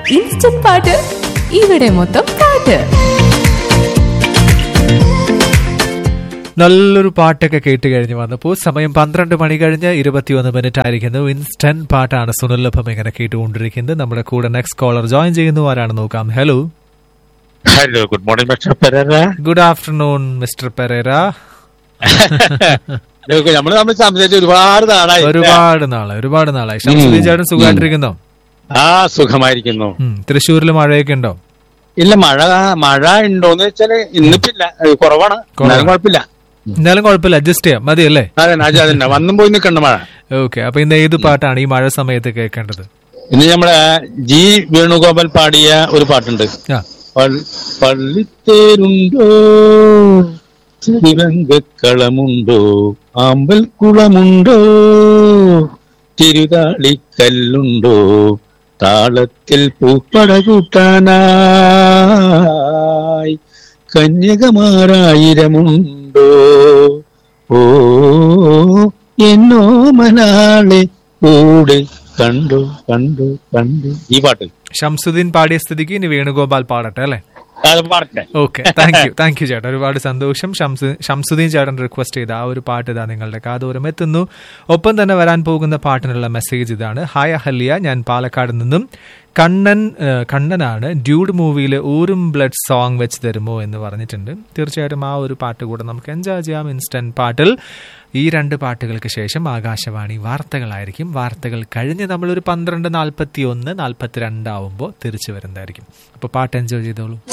instant പാട്ട് ഇവിടെ മൊത്തം പാട്ട് നല്ലൊരു പാട്ടൊക്കെ കേട്ട് കഴിഞ്ഞ് വന്നപ്പോൾ സമയം പന്ത്രണ്ട് മണി കഴിഞ്ഞ് ഇരുപത്തിയൊന്ന് മിനിറ്റ് ആയിരിക്കുന്നു ഇൻസ്റ്റന്റ് പാട്ടാണ് സുനിലൊപ്പം ഇങ്ങനെ കേട്ടുകൊണ്ടിരിക്കുന്നത് നമ്മുടെ കൂടെ നെക്സ്റ്റ് കോളർ ജോയിൻ ചെയ്യുന്നു ആരാണ് നോക്കാം hello hello good morning mister Pereira good afternoon mister Pereira നമ്മൾ തമ്മിൽ സംസാരിച്ച് ഒരുപാട് നാളായി ഒരുപാട് നാളായി ഒരുപാട് നാളായി ഷംസുദ്ദീൻ ചേട്ടൻ സുഖമായിട്ടിരിക്കുന്നോ ആ സുഖമായിരിക്കുന്നു ഉം, തൃശ്ശൂരിൽ മഴയൊക്കെ ഉണ്ടോ ഇല്ല മഴ മഴ ഉണ്ടോന്ന് വെച്ചാല് ഇന്നിപ്പില്ല ഏ, കുറവാണ് എന്നാലും കുഴപ്പമില്ല എന്നാലും കുഴപ്പമില്ല അഡ്ജസ്റ്റ് ചെയ്യാം മതിയല്ലേ അതെ അതെ അതന്നെ വന്നും പോയി നിൽക്കണ്ട മഴ ഓക്കെ അപ്പൊ ഇന്ന് ഏത് പാട്ടാണ് ഈ മഴ സമയത്ത് കേൾക്കേണ്ടത് ഇന്ന് നമ്മളെ ജി വേണുഗോപാൽ പാടിയ ഒരു പാട്ടുണ്ട് ആ പൾ- പള്ളിത്തേരുണ്ടോ തിരങ്കക്കളമുണ്ടോ ആമ്പൽക്കുളമുണ്ടോ തിരുതാളിക്കല്ലുണ്ടോ താളത്തിൽ പൂപ്പട കൂട്ടാനായി കന്യകമാരായിരമുണ്ടോ ഓ എന്നോ മനാളെ കൂടെ കണ്ടു കണ്ടു കണ്ടു ഈ പാട്ട് ഷംസുദ്ദീൻ പാടിയ സ്ഥിതിക്ക് ഇനി വേണുഗോപാൽ പാടട്ടെ അല്ലേ അത് പാടട്ടെ okay thank you thank you ചേട്ടാ ഒരുപാട് സന്തോഷം ഷംസു ഷംസുദ്ദീൻ ചേട്ടൻ റിക്വസ്റ്റ് ചെയ്ത ആ ഒരു പാട്ട് ഇതാ നിങ്ങളുടെ കാതോരം എത്തുന്നു ഒപ്പം തന്നെ വരാൻ പോകുന്ന പാട്ടിനുള്ള മെസ്സേജ് ഇതാണ് ഹായ് അഹല്യ ഞാൻ പാലക്കാട് നിന്നും കണ്ണൻ ഏഹ്, കണ്ണനാണ് ഡ്യൂഡ് മൂവിയിൽ ഊരും ബ്ലഡ് സോങ് വെച്ച് തരുമോ എന്ന് പറഞ്ഞിട്ടുണ്ട് തീർച്ചയായിട്ടും ആ ഒരു പാട്ട് കൂടെ നമുക്ക് എൻജോയ് ചെയ്യാം ഇൻസ്റ്റന്റ് പാട്ടിൽ ഈ രണ്ട് പാട്ടുകൾക്ക് ശേഷം ആകാശവാണി വാർത്തകളായിരിക്കും വാർത്തകൾ കഴിഞ്ഞ് നമ്മളൊരു പന്ത്രണ്ട് നാൽപ്പത്തി ഒന്ന് നാൽപ്പത്തിരണ്ടാവുമ്പോൾ തിരിച്ചു വരുന്നതായിരിക്കും അപ്പോൾ പാട്ട് എൻജോയ് ചെയ്തോളൂ